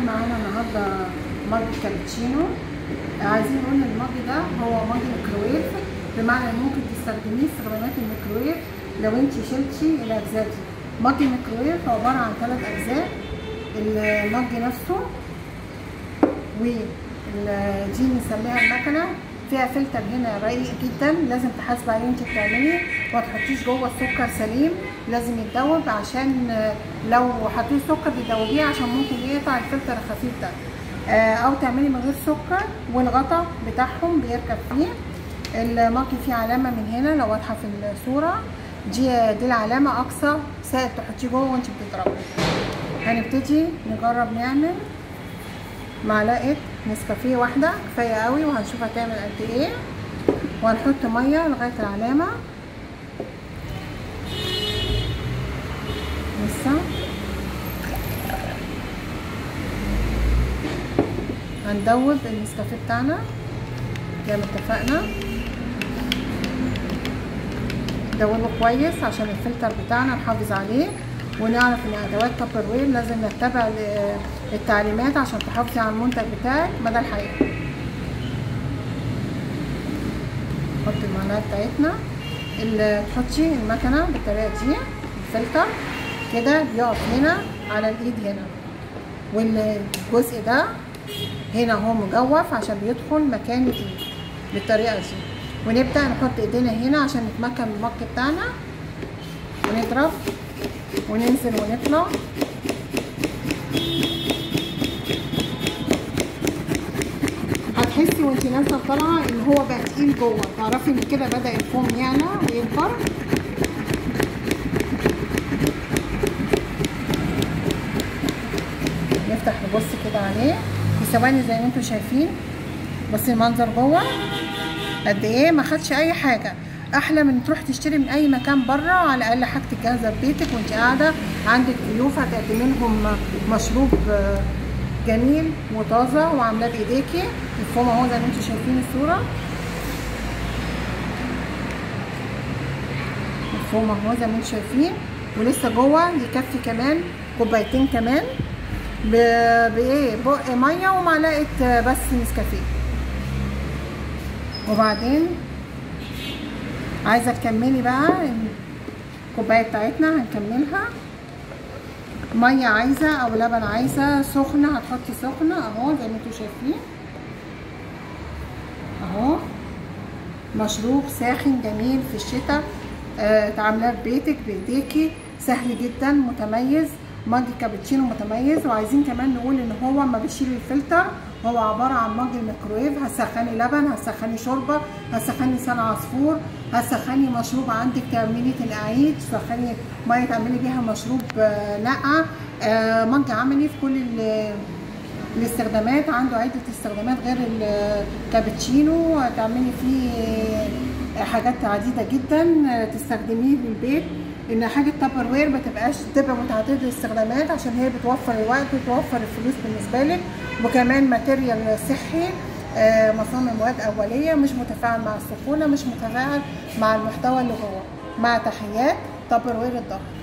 معانا النهارده مج كابتشينو عايزين نقول ان المج ده هو مج ميكروويف بمعنى ان ممكن تستخدميه استخدامات الميكروويف لو انت شلتي الاجزاء دي مج الميكروويف عباره عن ثلاث اجزاء المج نفسه ودي بنسميها المكنه فيها فلتر هنا رقيق جدا لازم تحاسبي عليه وانت بتعملي وما تحطيش جوه السكر سليم لازم يتدوب عشان لو حطيتي سكر تدوبيه عشان ممكن يقطع الفلتر الخفيف ده او تعملي من غير سكر والغطا بتاعهم بيركب فيه الماكي فيه علامه من هنا لو واضحه في الصوره دي دي العلامه اقصى سائل تحطيه جوه وانت بتضربي هنبتدي نجرب نعمل معلقه نسكافيه واحده كفايه قوي وهنشوف هتعمل قد ايه وهنحط ميه لغايه العلامه لسه هندوب النسكافيه بتاعنا زي ما اتفقنا ندوبه كويس عشان الفلتر بتاعنا نحافظ عليه ونعرف ان ادوات تابر وير لازم نتبع التعليمات عشان تحافظي على المنتج بتاعك مدى الحياه نحط المعلقه بتاعتنا اللي تحطي المكنه بالطريقه دي الفلتر كده بيقف هنا على الايد هنا والجزء ده هنا هو مجوف عشان بيدخل مكان الايد بالطريقه دي ونبدا نحط ايدينا هنا عشان نتمكن من المك بتاعنا ونضرب وننزل ونطلع هتحسي وانت نازله طالعه ان هو بقى تقيل جوه تعرفي ان كده بدا الفوم يعلى ويكبر نفتح نبص كده عليه في ثواني زي ما انتم شايفين بصي المنظر جوه قد ايه ما خدش اي حاجه احلى من تروح تشتري من اي مكان بره على الاقل حاجتك جاهزه في بيتك وانت قاعده عندك ضيوف هتقدمي لهم مشروب جميل وطازه وعاملاه بايديكي الفوم اهو زي ما انتم شايفين الصوره الفوم اهو زي ما انتم شايفين ولسه جوه يكفي كمان كوبايتين كمان بايه بق ميه ومعلقه بس نسكافيه وبعدين عايزه تكملي بقى الكوبايه بتاعتنا هنكملها ميه عايزه او لبن عايزه سخنه هتحطي سخنه اهو زي ما انتم شايفين اهو مشروب ساخن جميل في الشتاء آه تعملاه في بيتك بايديكي سهل جدا متميز مج كابتشينو متميز وعايزين كمان نقول ان هو ما بيشيل الفلتر هو عباره عن مج الميكرويف هتسخني لبن هتسخني شوربه هتسخني لسان عصفور هتسخني مشروب عندك تعملي تنقعيه تسخني ميه تعملي بيها مشروب نقع مج عملي في كل الاستخدامات عنده عده استخدامات غير الكابتشينو تعملي فيه حاجات عديده جدا تستخدميه في البيت ان حاجه تابر وير ما تبقاش تبقى متعدده الاستخدامات عشان هي بتوفر الوقت وتوفر الفلوس بالنسبه لك وكمان ماتيريال صحي آه مصامم مواد اوليه مش متفاعل مع السخونه مش متفاعل مع المحتوى اللي جوه مع تحيات تابر وير الظهر